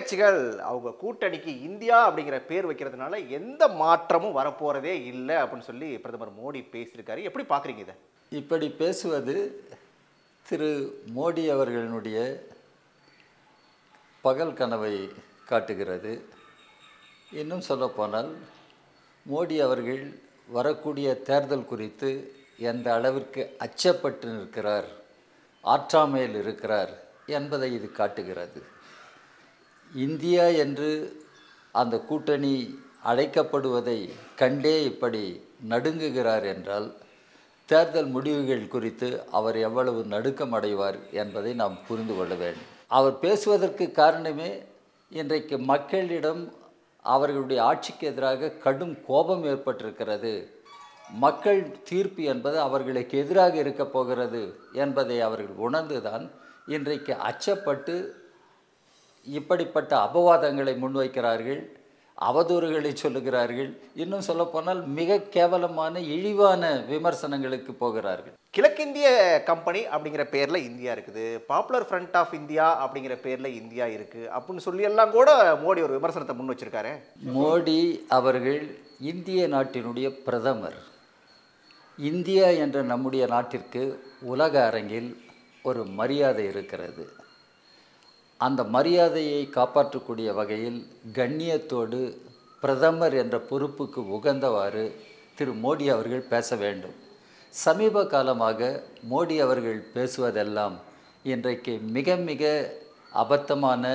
எதிர்க்கட்சிகள் அவங்க கூட்டணிக்கு இந்தியா அப்படிங்கிற பேர் வைக்கிறதுனால எந்த மாற்றமும் வரப்போறதே இல்லை அப்படின்னு சொல்லி பிரதமர் மோடி பேசியிருக்காரு எப்படி பார்க்குறீங்க இதை இப்படி பேசுவது திரு மோடி அவர்களினுடைய பகல் கனவை காட்டுகிறது இன்னும் சொல்லப்போனால் மோடி அவர்கள் வரக்கூடிய தேர்தல் குறித்து எந்த அளவிற்கு அச்சப்பட்டு நிற்கிறார் ஆற்றாமையில் இருக்கிறார் என்பதை இது காட்டுகிறது இந்தியா என்று அந்த கூட்டணி அழைக்கப்படுவதை கண்டே இப்படி நடுங்குகிறார் என்றால் தேர்தல் முடிவுகள் குறித்து அவர் எவ்வளவு நடுக்கம் அடைவார் என்பதை நாம் புரிந்து கொள்ள வேண்டும் அவர் பேசுவதற்கு காரணமே இன்றைக்கு மக்களிடம் அவர்களுடைய ஆட்சிக்கு எதிராக கடும் கோபம் ஏற்பட்டிருக்கிறது மக்கள் தீர்ப்பு என்பது அவர்களுக்கு எதிராக இருக்கப் போகிறது என்பதை அவர்கள் உணர்ந்துதான் இன்றைக்கு அச்சப்பட்டு இப்படிப்பட்ட அபவாதங்களை முன்வைக்கிறார்கள் அவதூறுகளை சொல்லுகிறார்கள் இன்னும் சொல்லப்போனால் மிக கேவலமான இழிவான விமர்சனங்களுக்கு போகிறார்கள் கிழக்கிந்திய கம்பெனி அப்படிங்கிற பேர்ல இந்தியா இருக்குது பாப்புலர் ஃப்ரண்ட் ஆஃப் இந்தியா அப்படிங்கிற பேர்ல இந்தியா இருக்கு அப்படின்னு சொல்லி எல்லாம் கூட மோடி ஒரு விமர்சனத்தை முன் வச்சிருக்காரு மோடி அவர்கள் இந்திய நாட்டினுடைய பிரதமர் இந்தியா என்ற நம்முடைய நாட்டிற்கு உலக அரங்கில் ஒரு மரியாதை இருக்கிறது அந்த மரியாதையை காப்பாற்றக்கூடிய வகையில் கண்ணியத்தோடு பிரதமர் என்ற பொறுப்புக்கு உகந்தவாறு திரு மோடி அவர்கள் பேச வேண்டும் சமீப காலமாக மோடி அவர்கள் பேசுவதெல்லாம் இன்றைக்கு மிக மிக அபத்தமான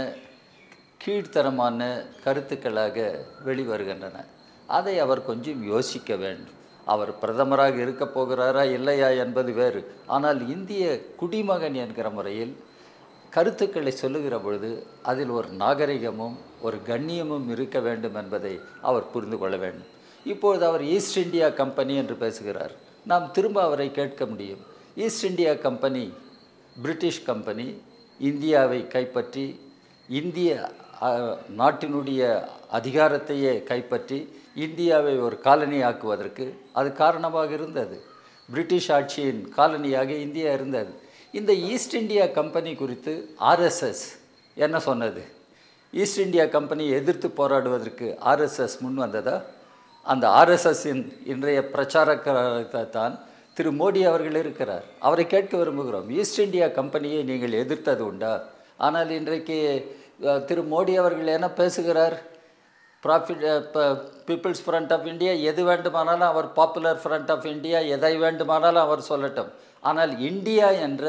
கீழ்த்தரமான கருத்துக்களாக வெளிவருகின்றன அதை அவர் கொஞ்சம் யோசிக்க வேண்டும் அவர் பிரதமராக இருக்க போகிறாரா இல்லையா என்பது வேறு ஆனால் இந்திய குடிமகன் என்கிற முறையில் கருத்துக்களை சொல்லுகிற பொழுது அதில் ஒரு நாகரிகமும் ஒரு கண்ணியமும் இருக்க வேண்டும் என்பதை அவர் புரிந்து கொள்ள வேண்டும் இப்பொழுது அவர் ஈஸ்ட் இந்தியா கம்பெனி என்று பேசுகிறார் நாம் திரும்ப அவரை கேட்க முடியும் East India Company British company இந்தியாவை கைப்பற்றி இந்திய அஹ், நாட்டினுடைய அதிகாரத்தையே கைப்பற்றி இந்தியாவை ஒரு காலனி ஆக்குவதற்கு அது காரணமாக இருந்தது பிரிட்டிஷ் ஆட்சியின் காலனியாக இந்தியா இருந்தது இந்த ஈஸ்ட் இந்தியா கம்பெனி குறித்து ஆர்எஸ்எஸ் என்ன சொன்னது ஈஸ்ட் இந்தியா கம்பெனியை எதிர்த்து போராடுவதற்கு ஆர்எஸ்எஸ் முன் வந்ததா அந்த ஆர்எஸ்எஸ்ஸின் இன்றைய பிரச்சாரத்தை தான் திரு மோடி அவர்கள் இருக்கிறார் அவரை கேட்க விரும்புகிறோம் ஈஸ்ட் இந்தியா கம்பெனியை நீங்கள் எதிர்த்தது உண்டா ஆனால் இன்றைக்கு அஹ், திரு மோடி அவர்கள் என்ன பேசுகிறார் profit people's front of India எது வேண்டுமானாலும் அவர் பாப்புலர் ஃப்ரண்ட் ஆஃப் இந்தியா எதை வேண்டுமானாலும் அவர் சொல்லட்டும் ஆனால் இந்தியா என்ற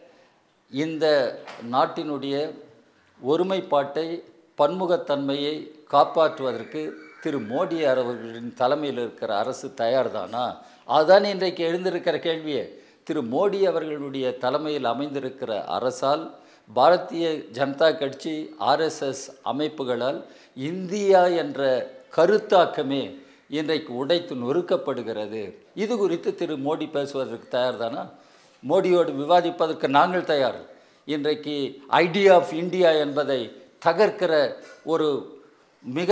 இந்த நாட்டினுடைய ஒருமைப்பாட்டை பன்முகத்தன்மையை காப்பாற்றுவதற்கு திரு மோடி அவர்களின் தலைமையில் இருக்கிற அரசு தயார்தானா அதுதான் இன்றைக்கு எழுந்திருக்கிற கேள்வியே திரு மோடி அவர்களுடைய தலைமையில் அமைந்திருக்கிற அரசால் பாரதிய ஜனதா கட்சி ஆர்எஸ்எஸ் அமைப்புகளால் இந்தியா என்ற கருத்தாக்கமே இன்றைக்கு உடைத்து நொறுக்கப்படுகிறது இது குறித்து திரு மோடி பேசுவதற்கு தயார்தானா மோடியோடு விவாதிப்பதற்கு நாங்கள் தயார் இன்றைக்கு ஐடியா ஆஃப் இந்தியா என்பதை தகர்க்கிற ஒரு மிக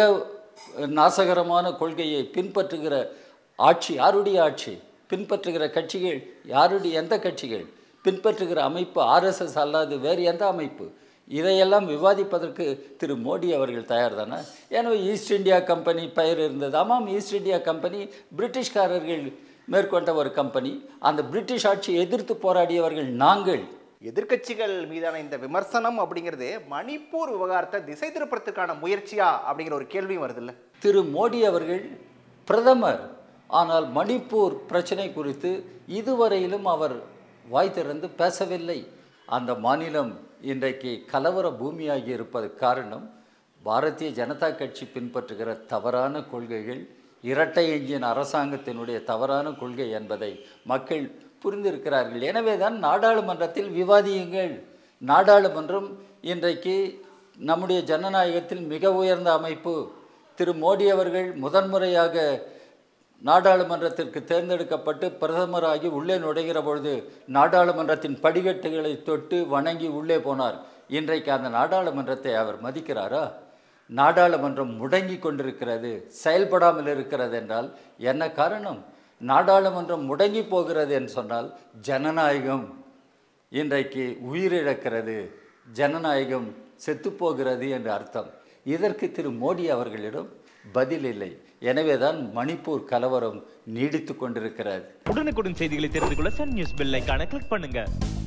நாசகரமான கொள்கையை பின்பற்றுகிற ஆட்சி யாருடைய ஆட்சி பின்பற்றுகிற கட்சிகள் யாருடைய எந்த கட்சிகள் பின்பற்றுகிற அமைப்பு ஆர்எஸ்எஸ் அல்லாது வேறு எந்த அமைப்பு இதையெல்லாம் விவாதிப்பதற்கு திரு மோடி அவர்கள் தயார் தானே எனவே ஈஸ்ட் இந்தியா கம்பெனி பெயர் இருந்தது ஆமாம் ஈஸ்ட் இந்தியா கம்பெனி பிரிட்டிஷ்காரர்கள் மேற்கொண்ட ஒரு கம்பெனி அந்த பிரிட்டிஷ் ஆட்சியை எதிர்த்து போராடியவர்கள் நாங்கள் எதிர்க்கட்சிகள் மீதான இந்த விமர்சனம் அப்படிங்கிறது மணிப்பூர் விவகாரத்தை திசை திருப்பறதுக்கான முயற்சியா அப்படிங்கிற ஒரு கேள்வியும் வருதுல்ல திரு மோடி அவர்கள் பிரதமர் ஆனால் மணிப்பூர் பிரச்சனை குறித்து இதுவரையிலும் அவர் வாய் திறந்து பேசவில்லை அந்த மாநிலம் இன்றைக்கு கலவர பூமியாகி இருப்பதற்கு காரணம் பாரதிய ஜனதா கட்சி பின்பற்றுகிற தவறான கொள்கைகள் இரட்டை எஞ்சின் அரசாங்கத்தினுடைய தவறான கொள்கை என்பதை மக்கள் புரிந்திருக்கிறார்கள் எனவே தான் நாடாளுமன்றத்தில் விவாதியுங்கள் நாடாளுமன்றம் இன்றைக்கு நம்முடைய ஜனநாயகத்தில் மிக உயர்ந்த அமைப்பு திரு மோடி அவர்கள் முதன்முறையாக நாடாளுமன்றத்திற்கு தேர்ந்தெடுக்கப்பட்டு பிரதமராகி உள்ளே நுழைகிற பொழுது நாடாளுமன்றத்தின் படிக்கட்டுகளை தொட்டு வணங்கி உள்ளே போனார் இன்றைக்கு அந்த நாடாளுமன்றத்தை அவர் மதிக்கிறாரா நாடாளுமன்றம் முடங்கி கொண்டிருக்கிறது செயல்படாமல் இருக்கிறது என்றால் என்ன காரணம் நாடாளுமன்றம் முடங்கி போகிறது என்று சொன்னால் ஜனநாயகம் இன்றைக்கு உயிரிழக்கிறது ஜனநாயகம் செத்துப்போகிறது என்று அர்த்தம் இதற்கு திரு மோடி அவர்களிடம் பதில் இல்லை எனவேதான் மணிப்பூர் கலவரம் நீடித்து கொண்டிருக்கிறது உடனுக்குடன் செய்திகளை தெரிந்து கொள்ள சன் நியூஸ் பெல் ஐகானை கிளிக் பண்ணுங்க